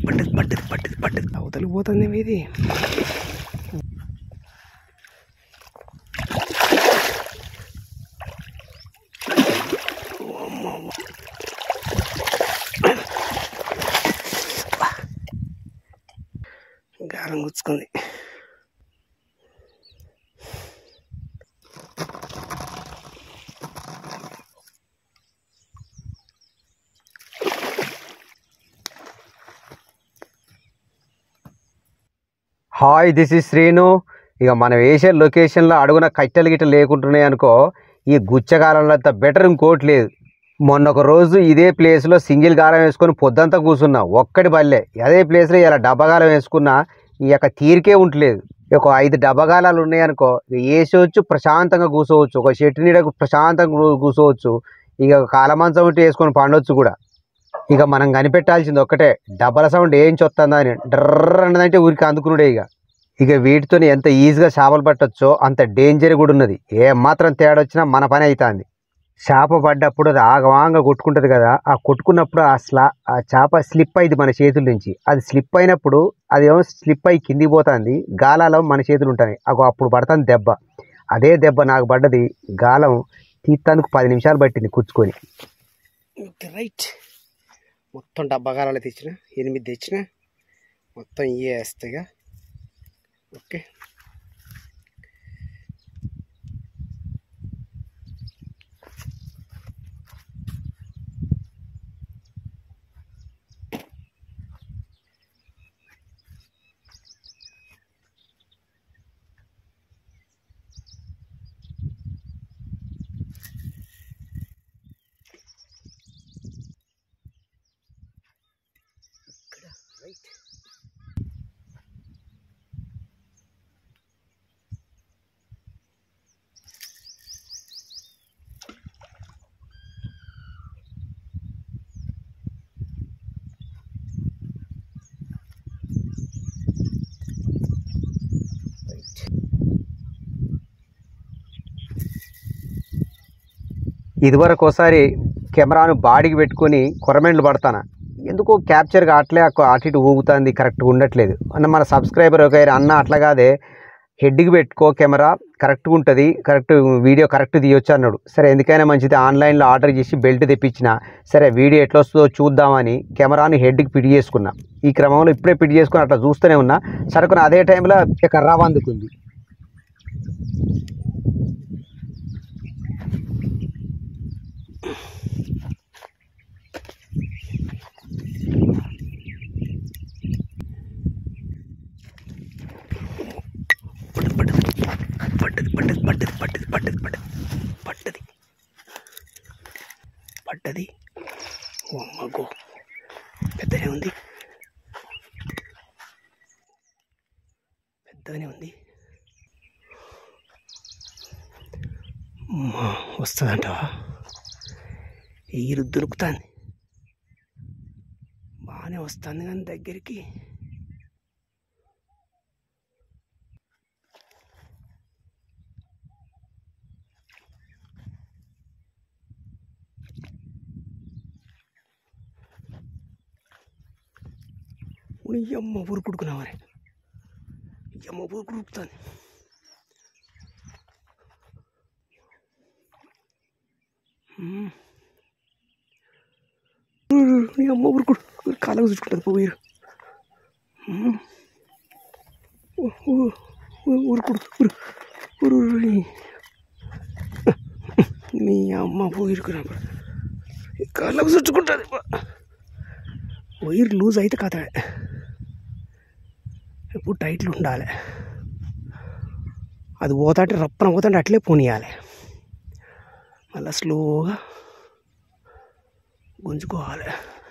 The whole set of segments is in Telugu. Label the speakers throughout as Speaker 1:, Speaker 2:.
Speaker 1: పట్టదు పట్టదు పట్టదు పట్టదు అవతలికి పోతుంది ఇది గారం గుచ్చుకుంది
Speaker 2: హాయ్ దిస్ ఇస్ శ్రీను ఇక మనం వేసే లొకేషన్లో అడుగున కట్టెలు గిట్టలు లేకుంటున్నాయి అనుకో ఈ గుచ్చగాలంలో అంత బెటర్ ఇంకోటి లేదు మొన్న ఒక రోజు ఇదే ప్లేస్లో సింగిల్ గాలం వేసుకొని పొద్దంతా కూర్చున్నా ఒక్కటి బల్లే అదే ప్లేస్లో ఇలా డబ్బగాలం వేసుకున్నా ఈ యొక్క తీరికే ఉండలేదు ఒక ఐదు డబ్బగాలాలు ఉన్నాయనుకో ఇక వేసేవచ్చు ప్రశాంతంగా కూర్చోవచ్చు ఒక చెట్టు నీడకు ప్రశాంతంగా కూ- కూర్చోవచ్చు ఇక కాలమంచం ఉంటే వేసుకొని పండొచ్చు కూడా ఇక మనం కనిపెట్టాల్సింది ఒక్కటే డబ్బల సౌండ్ ఏం చొత్తందా అని డ్రర్ అన్నదంటే ఊరికి అందుకునుడే ఇక ఇక వీటితో ఎంత ఈజీగా చేపలు పట్టొచ్చో అంత డేంజర్ కూడా ఉన్నది ఏ మాత్రం తేడా వచ్చినా మన పని అవుతుంది చేప పడ్డప్పుడు అది ఆగవాంగా కొట్టుకుంటుంది కదా ఆ కొట్టుకున్నప్పుడు ఆ స్లా ఆ చేప స్లిప్ అయింది మన చేతుల నుంచి అది స్లిప్ అయినప్పుడు అది ఏమో స్లిప్ అయి కిందికి పోతుంది గాలాలో మన చేతులు ఉంటాయి అగో అప్పుడు పడుతుంది దెబ్బ అదే దెబ్బ నాకు పడ్డది గాలం తీస్తానికి పది నిమిషాలు పట్టింది కూర్చుకొని
Speaker 1: ఓకే రైట్ మొత్తం డబ్బాగారాలు తెచ్చిన ఎనిమిది తెచ్చిన మొత్తం ఇవే వేస్తాయిగా ఓకే ఇక్కడ రైట్
Speaker 2: ఇదివరకు ఒకసారి కెమెరాను బాడీకి పెట్టుకొని కొరమెండ్లు పడతాను ఎందుకో క్యాప్చర్ కావట్లే అక్క అటు ఇటు ఊగుతుంది కరెక్ట్గా ఉండట్లేదు అన్న మన సబ్స్క్రైబర్ ఒక ఆయన, అన్న అట్లా కాదే హెడ్కి పెట్టుకో కెమెరా కరెక్ట్గా ఉంటుంది కరెక్ట్ వీడియో కరెక్ట్ తీయొచ్చు అన్నాడు సరే ఎందుకైనా మంచిది ఆన్లైన్లో ఆర్డర్ చేసి బెల్ట్ తెప్పించిన సరే వీడియో ఎట్లా వస్తుందో చూద్దామని కెమెరాని హెడ్కి పిడి చేసుకున్నా ఈ క్రమంలో ఇప్పుడే పిడి చేసుకుని అట్లా చూస్తూనే ఉన్నా సరుకున అదే టైంలో కర్రా అందుకుంది
Speaker 1: పట్టదు పట్టదు పట్టదు పట్టదు పట్టదు పట్టదు పట్టదు పట్టది పట్టది ఓ అమ్మగో పెద్దనే ఉంది పెద్దగానే ఉంది అమ్మా, వస్తుందంటావా ఈరు దొరుకుతుంది బాగానే వస్తుంది కానీ దగ్గరికి ఉని అమ్మ ఊరు కుడుకున్నామని అమ్మ ఊరు కుడుకుతాను అమ్మ ఊరు కుడు కాలకు చూసుకుంటుంది పోయిరు ఊరు కుడు ఊరు ఊరు ఊరు మీ అమ్మ పోయిరుకున్నప్పుడు కాళ్ళకు చుట్టుకుంటుంది వైర్ లూజ్ అయితే కథ ఎప్పుడు టైట్లు ఉండాలి అది పోతాంటే రప్పన పోతాంటే అట్లే పోనీయాలి మళ్ళీ స్లోగా గుంజుకోవాలి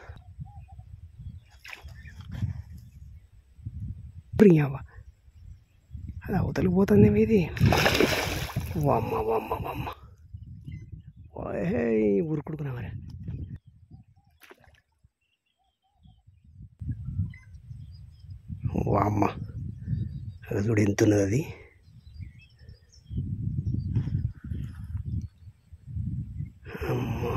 Speaker 1: ప్రియావా అది అవతలికి పోతుంది ఇది వమ్మ వమ్మ వమ్మ ఊరుకుడుకున్నా మరి వామ్మ అది చూడు ఎంత ఉన్నది అది అమ్మా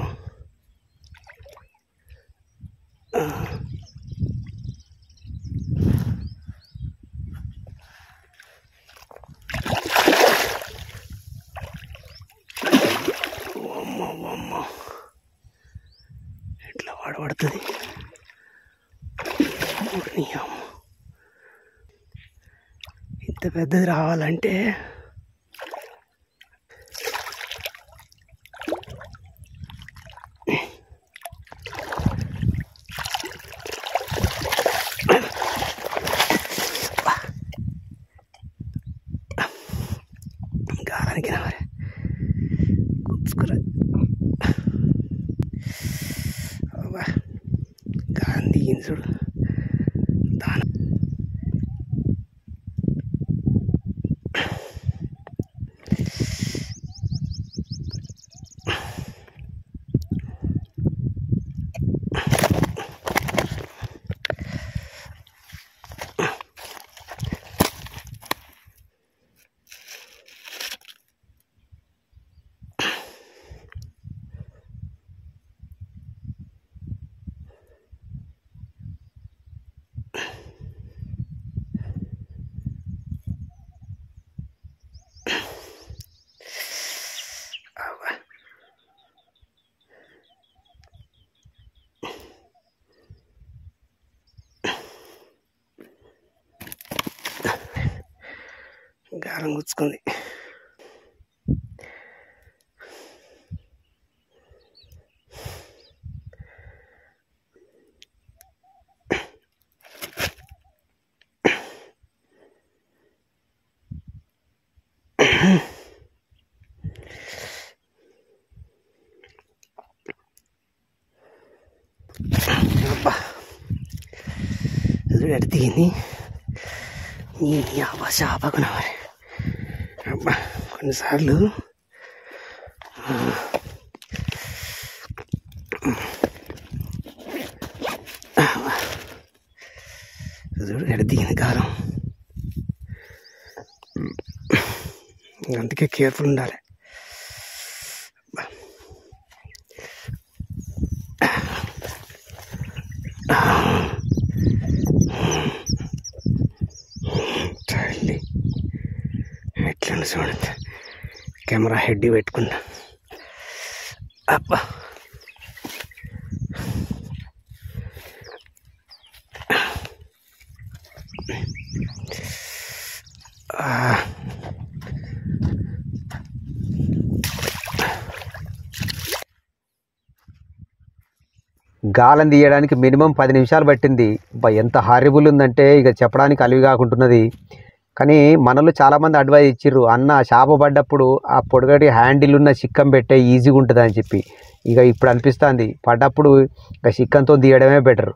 Speaker 1: పడుతుంది నీ అమ్మ. ఇంత పెద్దది రావాలంటే గాలానికి రావాలి కూర్చుకురా అవ్వా గాంధీ చూడు దాని అవ్వా గాలం గుచ్చుకుంది అబ్బా ఎదురు ఎడతీగింది నీ అబ్బా శాపకున మరి అబ్బా కొన్నిసార్లు ఎదురు ఎడతీగింది కారం అందుకే కేర్ఫుల్ ఉండాలి తల్లి ఎట్లా చూడండి కెమెరా హెడ్ పెట్టుకుంటా అబ్బా ఆ.
Speaker 2: గాలం తీయడానికి మినిమం పది నిమిషాలు పట్టింది అబ్బా ఎంత హారిబుల్ ఉందంటే ఇక చెప్పడానికి అలివి కాకుంటున్నది కానీ మనలో చాలామంది అడ్వైజ్ ఇచ్చిర్రు అన్న చేప పడ్డప్పుడు ఆ పొడగటి హ్యాండిల్ ఉన్న చిక్కం పెట్టే ఈజీగా ఉంటుంది అని చెప్పి ఇక ఇప్పుడు అనిపిస్తుంది పడ్డప్పుడు ఇక చిక్కంతో తీయడమే బెటర్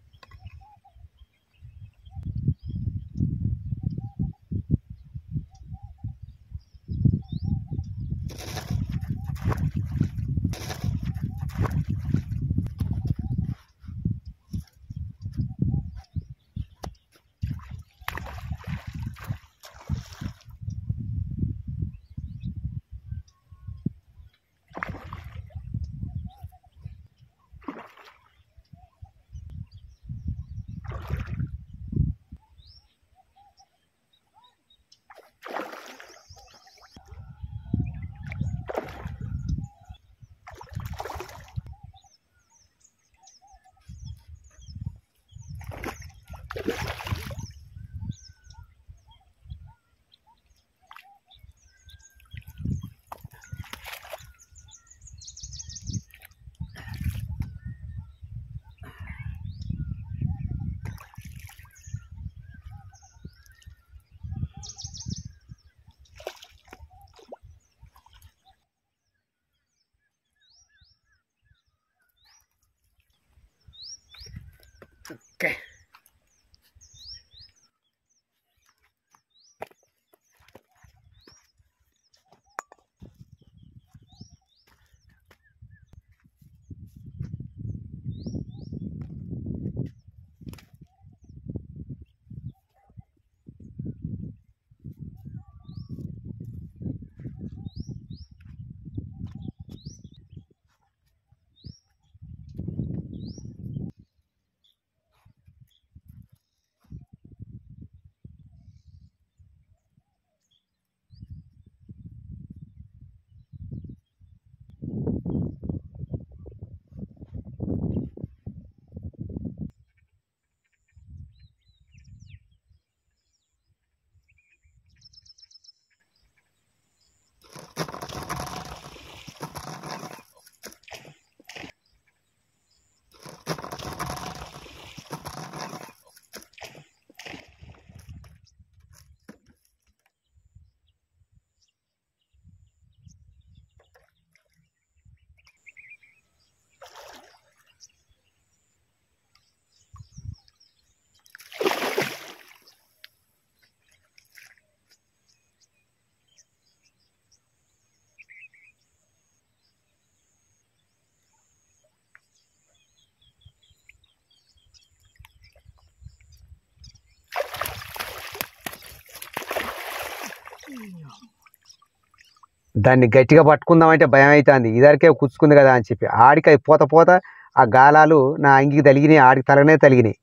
Speaker 1: ఓకే
Speaker 2: దాన్ని గట్టిగా పట్టుకుందామంటే భయం అవుతుంది ఇదరికే కుచ్చుకుంది కదా అని చెప్పి ఆడికి అవి పోత పోత ఆ గాలాలు నా అంగికి తలిగినాయి ఆడికి తలనే తలిగినాయి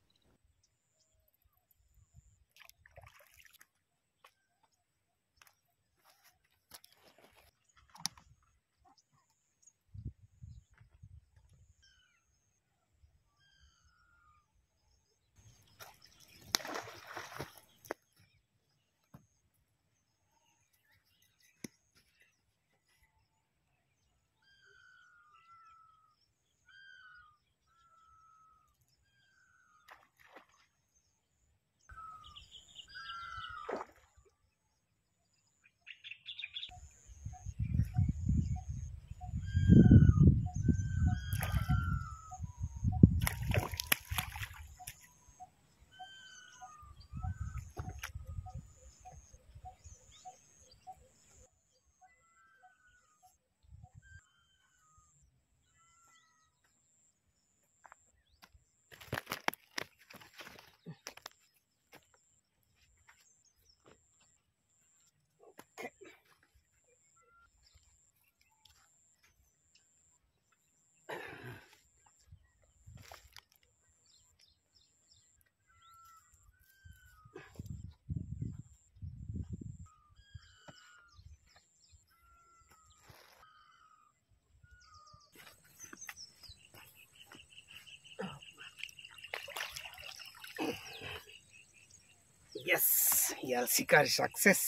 Speaker 1: ఎస్ ఇవాళ షికారి సక్సెస్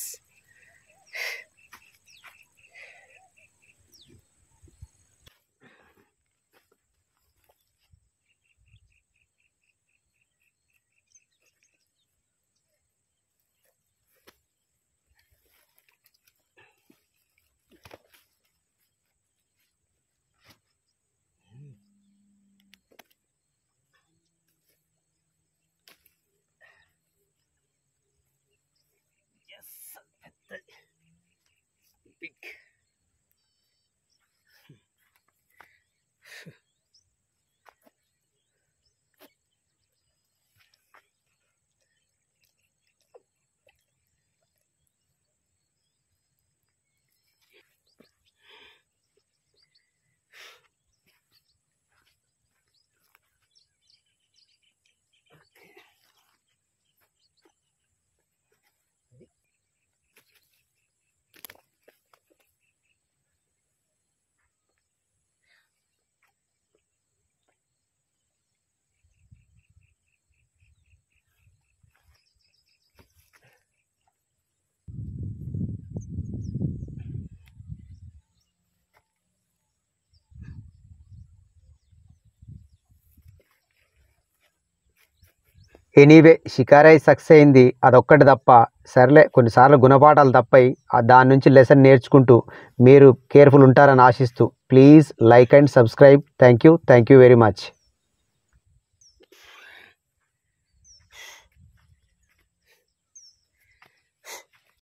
Speaker 1: ఎస్ పెద్దది బిగ్
Speaker 2: ఎనీవే షికారై సక్సెస్ అయింది అదొక్కటి తప్ప సర్లే కొన్నిసార్లు గుణపాఠాలు తప్పాయి ఆ దాని నుంచి లెసన్ నేర్చుకుంటూ మీరు కేర్ఫుల్ ఉంటారని ఆశిస్తూ please like and subscribe thank you thank you very much